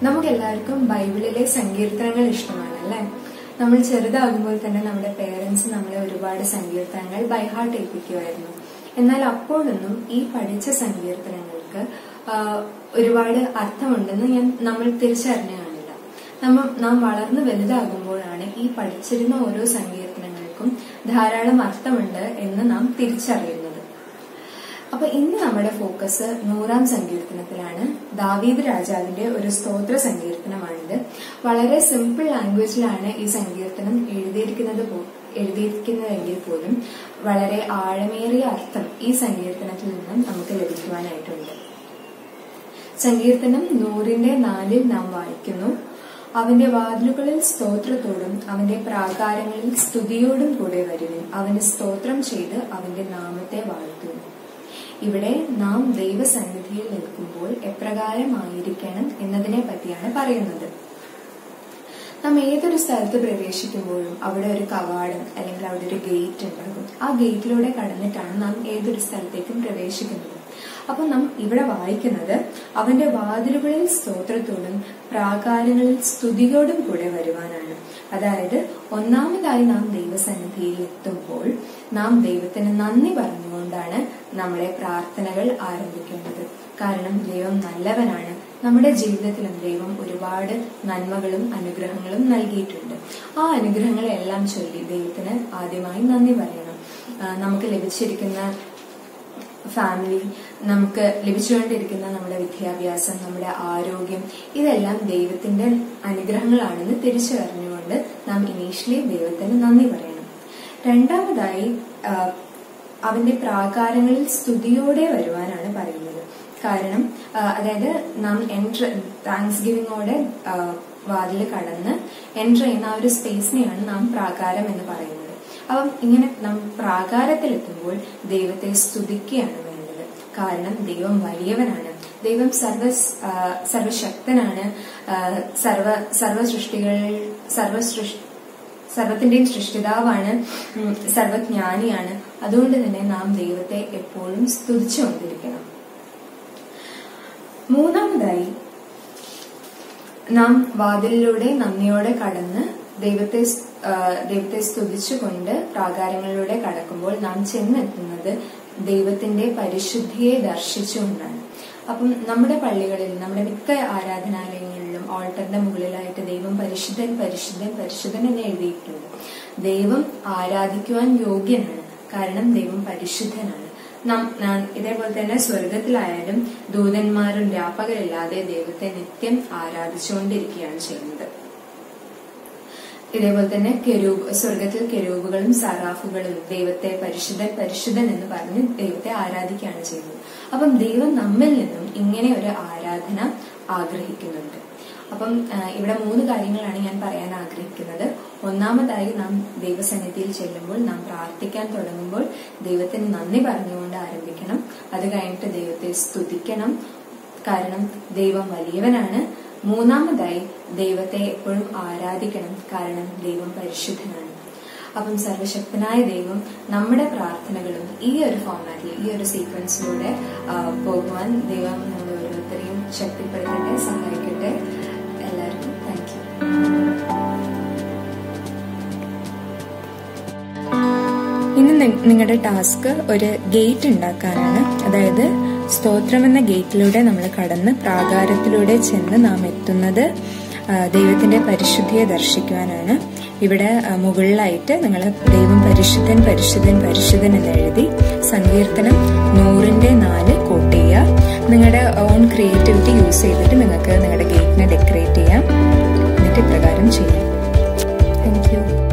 നമുക്കെല്ലാവർക്കും ബൈബിളിലെ സങ്കീർത്തനങ്ങൾ ഇഷ്ടമാണ് അല്ലേ നമ്മൾ ചെറുതാകുമ്പോൾ തന്നെ നമ്മുടെ പേരൻസ് നമ്മളെ ഒരുപാട് സങ്കീർത്തനങ്ങൾ ബൈഹാർട്ട് ഏൽപ്പിക്കുമായിരുന്നു എന്നാൽ അപ്പോഴൊന്നും ഈ പഠിച്ച സങ്കീർത്തനങ്ങൾക്ക് ആ, ഒരുപാട് അർത്ഥമുണ്ടെന്ന് ഞാൻ നമ്മൾ തിരിച്ചറിഞ്ഞു കാണില്ല നമ്മ നാം വളർന്നു വലുതാകുമ്പോഴാണ് ഈ പഠിച്ചിരുന്ന ഓരോ സങ്കീർത്തനങ്ങൾക്കും ധാരാളം അർത്ഥമുണ്ട് എന്ന് നാം തിരിച്ചറിയുന്നത് അപ്പൊ ഇന്ന് നമ്മുടെ ഫോക്കസ് നൂറാം സങ്കീർത്തനത്തിലാണ് ദാവീദ് രാജാവിന്റെ ഒരു സ്തോത്ര സങ്കീർത്തനമാണിത് വളരെ സിമ്പിൾ ലാംഗ്വേജിലാണ് ഈ സങ്കീർത്തനം എഴുതിയിരിക്കുന്നത് പോ- എഴുതിയിരിക്കുന്നതെങ്കിൽ പോലും വളരെ ആഴമേറിയ അർത്ഥം ഈ സങ്കീർത്തനത്തിൽ നിന്നും നമുക്ക് ലഭിക്കുവാനായിട്ടുണ്ട് സങ്കീർത്തനം നൂറിന്റെ നാലിൽ നാം വായിക്കുന്നു അവന്റെ വാതിലുകളിൽ സ്തോത്രത്തോടും അവന്റെ പ്രാകാരങ്ങളിൽ സ്തുതിയോടും കൂടെ വരുവിൻ അവന് സ്തോത്രം ചെയ്ത് അവന്റെ നാമത്തെ വാഴ്ത്തുന്നു ഇവിടെ നാം ദൈവസന്നിധിയിൽ നിൽക്കുമ്പോൾ എപ്രകാരമായിരിക്കണം എന്നതിനെ പറ്റിയാണ് പറയുന്നത് നാം ഏതൊരു സ്ഥലത്ത് പ്രവേശിക്കുമ്പോഴും അവിടെ ഒരു കവാടം അല്ലെങ്കിൽ അവിടെ ഒരു ഗേറ്റ് ഉണ്ടാകും ആ ഗേറ്റിലൂടെ കടന്നിട്ടാണ് നാം ഏതൊരു സ്ഥലത്തേക്കും പ്രവേശിക്കുന്നത് അപ്പൊ നാം ഇവിടെ വായിക്കുന്നത് അവന്റെ വാതിലുകളിൽ സ്തോത്രത്തോടും പ്രാകാരങ്ങളിൽ സ്തുതിയോടും കൂടെ വരുവാനാണ് അതായത് ഒന്നാമതായി നാം ദൈവസന്നിധിയിൽ എത്തുമ്പോൾ നാം ദൈവത്തിന് നന്ദി പറഞ്ഞുകൊണ്ടാണ് നമ്മുടെ പ്രാർത്ഥനകൾ ആരംഭിക്കേണ്ടത് കാരണം ദൈവം നല്ലവനാണ് നമ്മുടെ ജീവിതത്തിലും ദൈവം ഒരുപാട് നന്മകളും അനുഗ്രഹങ്ങളും നൽകിയിട്ടുണ്ട് ആ അനുഗ്രഹങ്ങളെല്ലാം ചൊല്ലി ദൈവത്തിന് ആദ്യമായി നന്ദി പറയണം ആ, നമുക്ക് ലഭിച്ചിരിക്കുന്ന ഫാമിലി നമുക്ക് ലഭിച്ചുകൊണ്ടിരിക്കുന്ന നമ്മുടെ വിദ്യാഭ്യാസം നമ്മുടെ ആരോഗ്യം ഇതെല്ലാം ദൈവത്തിന്റെ അനുഗ്രഹങ്ങളാണെന്ന് തിരിച്ചറിഞ്ഞുകൊണ്ട് നാം ഇനീഷ്യലി ദൈവത്തിന് നന്ദി പറയണം രണ്ടാമതായി ആ, അവന്റെ പ്രാകാരങ്ങളിൽ സ്തുതിയോടെ വരുവാനാണ് പറയുന്നത് കാരണം ആ, അതായത് നാം എൻട്ര താങ്ക്സ് ഗിവിങ്ങോടെ വാതിൽ കടന്ന് എൻട്ര ചെയ്യുന്ന ആ ഒരു സ്പേസിനെയാണ് നാം പ്രാകാരം എന്ന് പറയുന്നത് അപ്പം ഇങ്ങനെ നാം പ്രാകാരത്തിലെത്തുമ്പോൾ ദൈവത്തെ സ്തുതിക്കുകയാണ് വേണ്ടത് കാരണം ദൈവം വലിയവനാണ് ദൈവം സർവ ആ, സർവശക്തനാണ് ആ, സർവ സർവ സൃഷ്ടികൾ സർവ സൃഷ്ടി സർവത്തിന്റെയും സൃഷ്ടിതാവാണ് ഉം, സർവജ്ഞാനിയാണ് അതുകൊണ്ട് തന്നെ നാം ദൈവത്തെ എപ്പോഴും സ്തുതിച്ചുകൊണ്ടിരിക്കണം മൂന്നാമതായി നാം വാതിലിലൂടെ നന്ദിയോടെ കടന്ന് ദൈവത്തെ സ്- ആ, ദൈവത്തെ സ്തുതിച്ചുകൊണ്ട് പ്രാകാരങ്ങളിലൂടെ കടക്കുമ്പോൾ നാം ചെന്നെത്തുന്നത് ദൈവത്തിന്റെ പരിശുദ്ധിയെ ദർശിച്ചുകൊണ്ടാണ് അപ്പം നമ്മുടെ പള്ളികളിൽ നമ്മുടെ മിക്ക ആരാധനാലയങ്ങളിലും ഓൾട്ടറിന്റെ മുകളിലായിട്ട് ദൈവം പരിശുദ്ധൻ പരിശുദ്ധൻ പരിശുദ്ധൻ എന്ന് എഴുതിയിട്ടുണ്ട് ദൈവം ആരാധിക്കുവാൻ യോഗ്യനാണ് കാരണം ദൈവം പരിശുദ്ധനാണ് നാം നാം ഇതേപോലെ തന്നെ സ്വർഗത്തിലായാലും ദൂതന്മാരും രാപ്പകലില്ലാതെ ദൈവത്തെ നിത്യം ആരാധിച്ചുകൊണ്ടിരിക്കുകയാണ് ചെയ്യുന്നത് ഇതേപോലെ തന്നെ കെരൂബ് സ്വർഗത്തിൽ കെരൂബുകളും സറാഫുകളും ദൈവത്തെ പരിശുദ്ധൻ പരിശുദ്ധൻ എന്ന് പറഞ്ഞ് ദൈവത്തെ ആരാധിക്കുകയാണ് ചെയ്യുന്നത് അപ്പം ദൈവം നമ്മിൽ നിന്നും ഇങ്ങനെ ഒരു ആരാധന ആഗ്രഹിക്കുന്നുണ്ട് അപ്പം ആ, ഇവിടെ മൂന്ന് കാര്യങ്ങളാണ് ഞാൻ പറയാൻ ആഗ്രഹിക്കുന്നത് ഒന്നാമതായി നാം ദൈവസന്നിധിയിൽ ചെല്ലുമ്പോൾ നാം പ്രാർത്ഥിക്കാൻ തുടങ്ങുമ്പോൾ ദൈവത്തിന് നന്ദി പറഞ്ഞുകൊണ്ട് ആരംഭിക്കണം അത് കഴിഞ്ഞിട്ട് ദൈവത്തെ സ്തുതിക്കണം കാരണം ദൈവം വലിയവനാണ് മൂന്നാമതായി ദൈവത്തെ എപ്പോഴും ആരാധിക്കണം കാരണം ദൈവം പരിശുദ്ധനാണ് അപ്പം സർവശക്തനായ ദൈവം നമ്മുടെ പ്രാർത്ഥനകളും ഈ ഒരു ഫോർമാറ്റിൽ ഈ ഒരു സീക്വൻസിലൂടെ ആ, പോകുവാൻ ദൈവം നമ്മൾ ഓരോരുത്തരെയും ശക്തിപ്പെടുത്തട്ടെ സഹായിക്കട്ടെ എല്ലാവർക്കും താങ്ക് യു ഇന്ന് നി- നിങ്ങളുടെ ടാസ്ക് ഒരു ഗേറ്റ് ഉണ്ടാക്കാനാണ് അതായത് സ്തോത്രം എന്ന ഗേറ്റിലൂടെ നമ്മൾ കടന്ന് പ്രാകാരത്തിലൂടെ ചെന്ന് നാം എത്തുന്നത് ആ, ദൈവത്തിന്റെ പരിശുദ്ധിയെ ദർശിക്കുവാനാണ് ഇവിടെ ആ, മുകളിലായിട്ട് നിങ്ങൾ ദൈവം പരിശുദ്ധൻ പരിശുദ്ധൻ പരിശുദ്ധൻ എന്ന് എഴുതി സങ്കീർത്തനം നൂറിന്റെ നാല് കോട്ട് ചെയ്യുക നിങ്ങളുടെ ഓൺ ക്രിയേറ്റിവിറ്റി യൂസ് ചെയ്തിട്ട് നിങ്ങൾക്ക് നിങ്ങളുടെ ഗേറ്റിനെ ഡെക്കറേറ്റ് ചെയ്യാം എന്നിട്ട് ഇപ്രകാരം ചെയ്യാം താങ്ക് യു